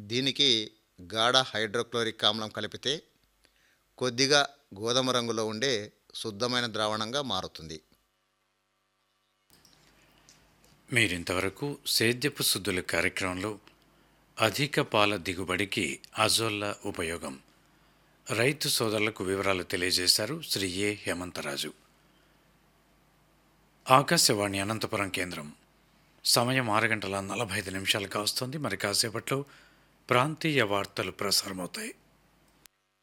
దీనికి గాఢ హైడ్రోక్లోరిక్ ఆమ్లం కలిపితే కొద్దిగా గోధుమ రంగులో ఉండే శుద్ధమైన ద్రావణంగా మారుతుంది మీరింతవరకు సేద్యపు శుద్ధుల కార్యక్రమంలో అధిక పాల దిగుబడికి అజోల్లా ఉపయోగం రైతు సోదరులకు వివరాలు తెలియజేశారు శ్రీ ఏ హేమంతరాజు ఆకాశవాణి అనంతపురం కేంద్రం సమయం ఆరు గంటల నలభై ఐదు నిమిషాలు కావస్తుంది మరి కాసేపట్లో ప్రాంతీయ వార్తలు ప్రసారమవుతాయి